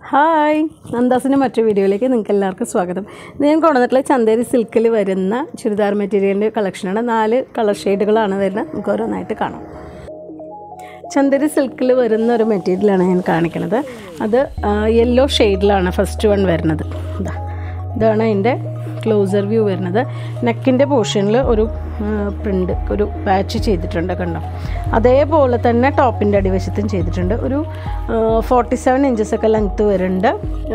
hi നന്ദാസിൻ്റെ മറ്റു വീഡിയോയിലേക്ക് നിങ്ങൾക്ക് എല്ലാവർക്കും സ്വാഗതം ഇത് ഞാൻ കൊണ്ടുവന്നിട്ടുള്ള ചന്തേരി സിൽക്കിൽ വരുന്ന ചുരിദാർ മെറ്റീരിയലിൻ്റെ കളക്ഷനാണ് നാല് കളർ ഷെയ്ഡുകളാണ് വരുന്നത് നമുക്ക് ഓരോന്നായിട്ട് കാണാം ചന്ദേരി സിൽക്കിൽ വരുന്ന ഒരു മെറ്റീരിയലാണ് ഞാൻ കാണിക്കുന്നത് അത് യെല്ലോ ഷെയ്ഡിലാണ് ഫസ്റ്റ് വൺ വരുന്നത് ഇതാ ഇതാണ് അതിൻ്റെ ക്ലോസർ വ്യൂ വരുന്നത് നെക്കിൻ്റെ പോർഷനിൽ ഒരു പ്രിൻ്റ് ഒരു പാച്ച് ചെയ്തിട്ടുണ്ട് കണ്ടോ അതേപോലെ തന്നെ ടോപ്പിൻ്റെ അടിവശത്തും ചെയ്തിട്ടുണ്ട് ഒരു ഫോർട്ടി സെവൻ ഇഞ്ചസ് ഒക്കെ ലെങ്ത്ത് വരുന്നുണ്ട്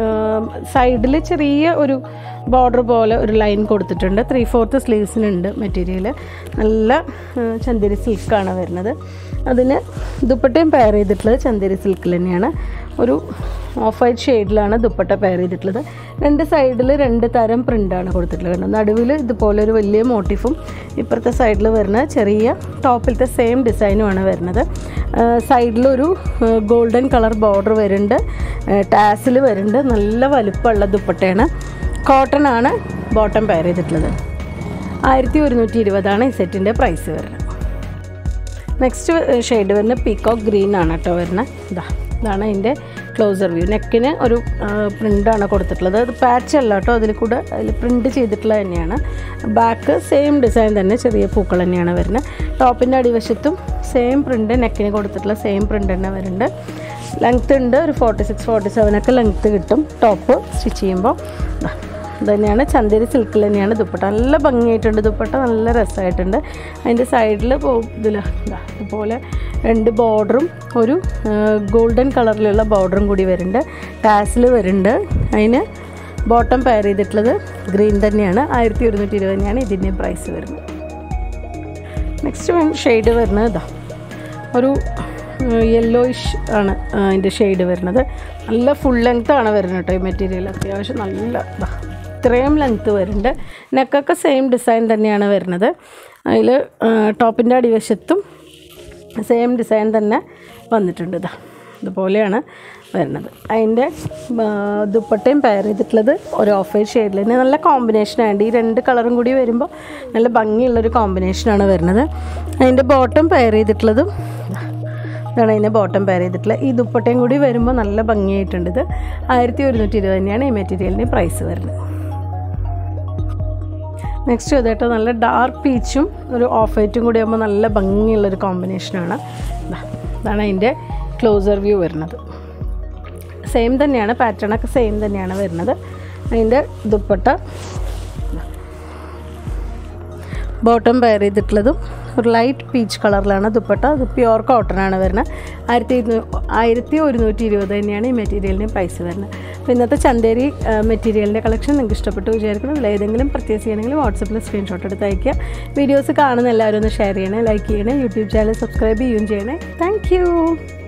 സൈഡിൽ ചെറിയ ഒരു ബോർഡർ പോലെ ഒരു ലൈൻ കൊടുത്തിട്ടുണ്ട് ത്രീ ഫോർത്ത് സ്ലീവ്സിനുണ്ട് മെറ്റീരിയൽ നല്ല ചന്ദേരി സിൽക്കാണ് വരുന്നത് അതിന് ദുപ്പട്ടയും പെയർ ചെയ്തിട്ടുള്ളത് ചന്ദേരി സിൽക്കിൽ തന്നെയാണ് ഒരു ഓഫ് വൈറ്റ് ഷെയ്ഡിലാണ് ദുപ്പട്ട പെയർ ചെയ്തിട്ടുള്ളത് രണ്ട് സൈഡിൽ രണ്ട് തരം പ്രിൻ്റാണ് കൊടുത്തിട്ടുള്ളത് കണ്ടോ നടുവിൽ ഇതുപോലെ ഒരു വലിയ മോട്ടീഫും ഇപ്പുറത്തെ സൈഡിൽ വരുന്ന ചെറിയ ടോപ്പിലത്തെ സെയിം ഡിസൈനുമാണ് വരുന്നത് സൈഡിലൊരു ഗോൾഡൻ കളർ ബോർഡർ വരുന്നുണ്ട് ടാസിൽ വരുന്നുണ്ട് നല്ല വലുപ്പമുള്ള ദുപ്പട്ടയാണ് കോട്ടൺ ആണ് ബോട്ടം പെയർ ചെയ്തിട്ടുള്ളത് ആയിരത്തി ഒരുന്നൂറ്റി ഇരുപതാണ് ഈ സെറ്റിൻ്റെ പ്രൈസ് വരുന്നത് നെക്സ്റ്റ് ഷെയ്ഡ് വരുന്നത് പീക്കോക്ക് ഗ്രീൻ ആണ് കേട്ടോ വരുന്നത് ഇതാ ഇതാണ് അതിൻ്റെ ക്ലോസർ വ്യൂ നെക്കിന് ഒരു പ്രിൻ്റാണ് കൊടുത്തിട്ടുള്ളത് അത് പാച്ച് അല്ല കേട്ടോ അതിൽ കൂടെ അതിൽ പ്രിൻ്റ് ചെയ്തിട്ടുള്ളത് തന്നെയാണ് ബാക്ക് സെയിം ഡിസൈൻ തന്നെ ചെറിയ പൂക്കൾ തന്നെയാണ് വരുന്നത് ടോപ്പിൻ്റെ അടിവശത്തും സെയിം പ്രിൻ്റ് നെക്കിന് കൊടുത്തിട്ടുള്ള സെയിം പ്രിൻ്റ് തന്നെ വരുന്നുണ്ട് ലെങ്ത്ത് ഉണ്ട് ഒരു ഫോർട്ടി സിക്സ് ഫോർട്ടി സെവൻ ഒക്കെ ലെങ്ത്ത് കിട്ടും ടോപ്പ് സ്റ്റിച്ച് ചെയ്യുമ്പോൾ ഇത് തന്നെയാണ് ചന്ദേരി സിൽക്കിൽ തന്നെയാണ് ദുപ്പട്ട നല്ല ഭംഗിയായിട്ടുണ്ട് ദുപ്പട്ട നല്ല രസമായിട്ടുണ്ട് അതിൻ്റെ സൈഡിൽ ഇതിൽ ഇതുപോലെ രണ്ട് ബോർഡറും ഒരു ഗോൾഡൻ കളറിലുള്ള ബോർഡറും കൂടി വരുന്നുണ്ട് ടാസിൽ വരുന്നുണ്ട് അതിന് ബോട്ടം പെയർ ചെയ്തിട്ടുള്ളത് ഗ്രീൻ തന്നെയാണ് ആയിരത്തി ഒരുന്നൂറ്റി ഇരുപത് തന്നെയാണ് ഇതിൻ്റെ പ്രൈസ് വരുന്നത് നെക്സ്റ്റ് ഷെയ്ഡ് വരുന്നത് ഇതാ ഒരു യെല്ലോയിഷ് ആണ് അതിൻ്റെ ഷെയ്ഡ് വരുന്നത് നല്ല ഫുൾ ലെങ്ത് ആണ് വരുന്നത് കേട്ടോ ഈ മെറ്റീരിയൽ അത്യാവശ്യം നല്ല ഇത്രയും ലെങ്ത്ത് വരുന്നുണ്ട് നെക്കൊക്കെ സെയിം ഡിസൈൻ തന്നെയാണ് വരുന്നത് അതിൽ ടോപ്പിൻ്റെ അടിവശത്തും സെയിം ഡിസൈൻ തന്നെ വന്നിട്ടുണ്ട് ഇതാ ഇതുപോലെയാണ് വരുന്നത് അതിൻ്റെ ദുപ്പട്ടയും പെയർ ചെയ്തിട്ടുള്ളത് ഒരു ഓഫ് വൈറ്റ് ഷെയ്ഡിൽ തന്നെ നല്ല കോമ്പിനേഷനാണ് ഈ രണ്ട് കളറും കൂടി വരുമ്പോൾ നല്ല ഭംഗിയുള്ളൊരു കോമ്പിനേഷനാണ് വരുന്നത് അതിൻ്റെ ബോട്ടം പെയർ ചെയ്തിട്ടുള്ളതും ഇതാണ് അതിൻ്റെ ബോട്ടം പെയർ ചെയ്തിട്ടുള്ളത് ഈ ദുപ്പട്ടയും കൂടി വരുമ്പോൾ നല്ല ഭംഗിയായിട്ടുണ്ട് ഇത് ആയിരത്തി ഒരുന്നൂറ്റി ഇരുപത് തന്നെയാണ് ഈ മെറ്റീരിയലിൻ്റെ പ്രൈസ് വരുന്നത് നെക്സ്റ്റ് ഇതായിട്ട് നല്ല ഡാർക്ക് പീച്ചും ഒരു ഓഫ് വൈറ്റും കൂടി ആകുമ്പോൾ നല്ല ഭംഗിയുള്ളൊരു കോമ്പിനേഷനാണ് ഇതാണ് അതിൻ്റെ ക്ലോസർ വ്യൂ വരുന്നത് സെയിം തന്നെയാണ് പാറ്റേണൊക്കെ സെയിം തന്നെയാണ് വരുന്നത് അതിൻ്റെ ദുപ്പട്ട ബോട്ടം പെയർ ചെയ്തിട്ടുള്ളതും ഒരു ലൈറ്റ് പീച്ച് കളറിലാണ് ദുപ്പട്ട അത് പ്യുവർ കോട്ടൺ ആണ് വരുന്നത് ആയിരത്തി ഇരുന്നൂ ആയിരത്തി ഒരുന്നൂറ്റി ഇരുപത് തന്നെയാണ് ഈ മെറ്റീരിയലിൻ്റെ പ്രൈസ് വരുന്നത് അപ്പോൾ ഇന്നത്തെ ചന്തേരി മെറ്റീരിയലിൻ്റെ കളക്ഷൻ നിങ്ങൾക്ക് ഇഷ്ടപ്പെട്ടു വിചാരിക്കണം ഇതിൽ ഏതെങ്കിലും പർച്ചേസ് ചെയ്യണമെങ്കിൽ വാട്സപ്പിൽ സ്ക്രീൻഷോട്ട് എടുത്ത് അയയ്ക്കുക വീഡിയോസ് കാണുന്ന എല്ലാവരും ഒന്ന് ഷെയർ ചെയ്യണേ ലൈക്ക് ചെയ്യണേ യൂട്യൂബ് ചാനൽ സബ്സ്ക്രൈബ് ചെയ്യുകയും ചെയ്യണേ താങ്ക്